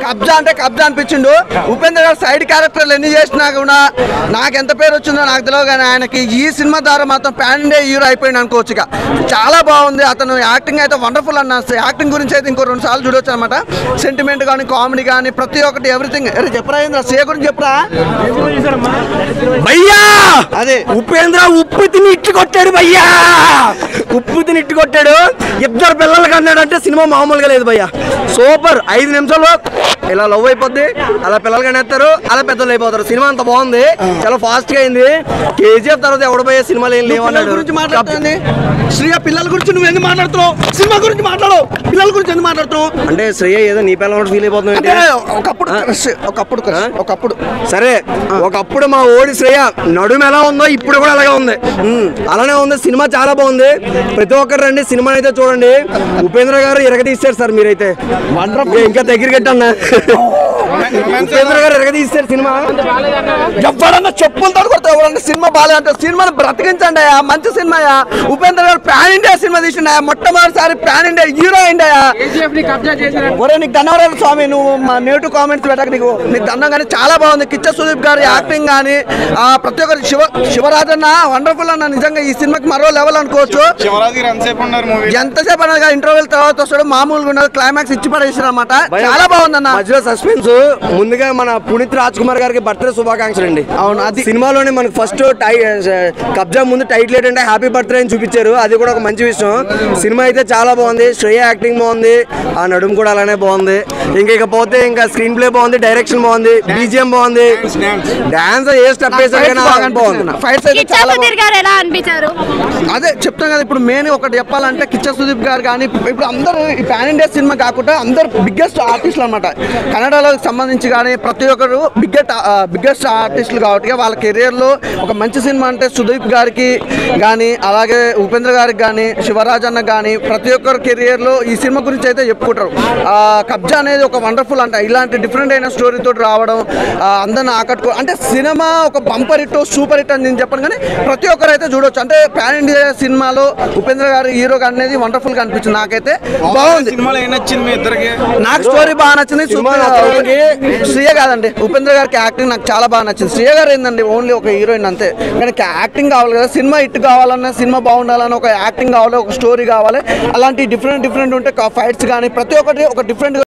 కబ్జా అంటే కబ్జా అనిపించిండు ఉపేంద్ర గారు సైడ్ క్యారెక్టర్లు ఎన్ని చేసినా కూడా నాకు ఎంత పేరు వచ్చిందో నాకు తెలియదు కానీ ఆయనకి ఈ సినిమా ద్వారా మాత్రం పాన్ ఇండియా హీరో అయిపోయింది అనుకోవచ్చు ఇక చాలా బాగుంది అతను యాక్టింగ్ అయితే వండర్ఫుల్ అన్న యాక్టింగ్ గురించి అయితే ఇంకో రెండు సార్లు చూడొచ్చు అనమాట సెంటిమెంట్ కానీ కామెడీ కానీ ప్రతి ఒక్కటి ఎవ్రీథింగ్ చెప్పరా ఏంద్రా సే గురించి చెప్పరా భయ్యా అదే ఉపేంద్ర ఉప్పు తిని ఇట్టు కొట్టాడు భయ్యా ఉప్పు తిని ఇట్టు కొట్టాడు ఇద్దరు పిల్లలకి అన్నాడంటే సినిమా మామూలుగా లేదు భయ్యా సూపర్ ఐదు నిమిషాల్లో ఇలా లవ్ అయిపోద్ది అలా పిల్లలు కనేస్తారు అలా పెద్దలు అయిపోతారు సినిమా అంత బాగుంది చాలా ఫాస్ట్ గా అయింది కేజీఎఫ్ తర్వాత ఎవడు పోయే సినిమాలు ఏం పిల్లల లేవన్నాడు గురించి మాట్లాడుతుంది శ్రీయ పిల్లల గురించి నువ్వు ఎందుకు మాట్లాడుతున్నావు సినిమా గురించి మాట్లాడు పిల్లల గురించి ఎందుకు మాట్లాడుతున్నావు అంటే శ్రేయ ఏదో నీ పిల్లలు ఫీల్ అయిపోతున్నావు అంటే ఏంటి? ఒకప్పుడు crush, ఒకప్పుడు crush, ఒకప్పుడు సరే ఒకప్పుడు మా ఓడి శ్రేయ నడుము ఎలా ఉందో ఇప్పుడు కూడా అలాగే ఉంది ఉమ్, అలానే ఉంది సినిమా చాలా బాగుంది ప్రతి ఒక్కరు రండి సినిమా అయితే చూడండి ఉపేంద్ర గారు ఇరగదీస్తారు సార్ మీరైతే ఇంకా- ఇంకా దగ్గరికి అన్న ఉపేంద్ర గారు ఇరగదీస్తారు సినిమా ఎవరన్నా చెప్పులతో కొడతా ఎవరన్నా సినిమా బాగాలంటే సినిమాని బ్రతికించండి అయ్యా మంచి సినిమా అయ్యా ఉపేంద్ర గారు పాన్ ఇండియా సినిమా తీసిండు అయ్యా మొట్టమొదటిసారి పాన్ ఇండియా హీరో అయింది అయ్యా ఒరే నీకు ధన్యవాదాలు స్వామి నువ్వు మా నెగిటివ్ కామెంట్స్ పెట్టక నీకు నీకు దండం కానీ చాలా బాగుంది కిచ్చ సుదీప్ గారి యాక్టింగ్ కానీ ఆ, ప్రతి ఒక్కరి శివ శివరాజన్న వండర్ఫుల్ అన్న నిజంగా ఈ సినిమాకి మరో లెవెల్ అనుకోవచ్చు శివరాజు గారు ఎంతసేపు ఉన్నారు మూవీ ఎంతసేపు అనగా ఇంటర్వెల్ తర్వాత వస్తాడు మామూలుగా ఉన్నది క్లైమాక్స్ ఇచ్చి పడేసారు అనమాట చాలా బాగుందన్న మధ్యలో సస్పెన్స్ ముందుగా మన పునీత్ రాజ్ కుమార్ గారికి బర్త్డే శుభాకాంక్షలు అండి అవును, అది- సినిమాలోనే మనకు ఫస్ట్ టై కబ్జా ముందు టైటిల్ ఏంటంటే హ్యాపీ బర్త్డే అని చూపించారు అది కూడా ఒక మంచి విషయం సినిమా అయితే చాలా బాగుంది శ్రేయ యాక్టింగ్ బాగుంది ఆ నడుము కూడా అలానే బాగుంది ఇంకా ఇకపోతే ఇంకా స్క్రీన్ ప్లే బాగుంది డైరెక్షన్ బాగుంది బీజిఎం బాగుంది డాన్స్ ఏ స్టెప్ వేసారు కానీ అలాగే బాగుంది ఫైట్స్ అయితే కిచ్చా చాలా సుధీర్ గారు ఎలా అనిపించారు అదే చెప్తాం కదా ఇప్పుడు మెయిన్ ఒకటి చెప్పాలంటే కిచ్చ సుదీప్ గారు కానీ ఇప్పుడు అందరూ ఈ పాన్ ఇండియా సినిమా కాకుండా అందరు బిగ్గెస్ట్ ఆర్టిస్టులు అనమాట కన్నడలో సంబంధించి కానీ ప్రతి ఒక్కరు బిగ్గెస్ట్ బిగ్గెస్ట్ ఆర్టిస్టులు కాబట్టి వాళ్ళ కెరియర్లో ఒక మంచి సినిమా అంటే సుదీప్ గారికి కానీ అలాగే ఉపేంద్ర గారికి కానీ శివరాజ్ అన్న కానీ ప్రతి ఒక్కరి కెరియర్లో ఈ సినిమా గురించి అయితే చెప్పుకుంటారు ఆ, కబ్జా అనేది ఒక వండర్ఫుల్ అంట ఇలాంటి డిఫరెంట్ అయిన స్టోరీ తోటి రావడం ఆ, అందరిని ఆకట్టుకో అంటే సినిమా ఒక బంపర్ హిట్ సూపర్ హిట్ అని నేను చెప్పను కానీ ప్రతి ఒక్కరు అయితే చూడొచ్చు అంటే పాన్ ఇండియా సినిమాలో ఉపేంద్ర గారు హీరో అనేది వండర్ఫుల్ గా అనిపించింది నాకైతే బాగుంది సినిమాలో ఏం నచ్చింది మీ ఇద్దరికి నాకు స్టోరీ బాగా నచ్చింది సినిమా సూపర్ నచ్చడానికి శ్రీయ కాదండి ఉపేంద్ర గారికి యాక్టింగ్ నాకు చాలా బాగా నచ్చింది శ్రీయ గారు ఏందండి ఓన్లీ ఒక హీరోయిన్ అంతే కానీ యాక్టింగ్ కావాలి కదా సినిమా హిట్ కావాలన్నా సినిమా బాగుండాలన్నా ఒక యాక్టింగ్ కావాలి ఒక స్టోరీ కావాలి అలాంటి డిఫరెంట్ డిఫరెంట్ ఉంటే ఫైట్స్ కానీ ప్రతి ఒక్కటి ఒక డిఫరెంట్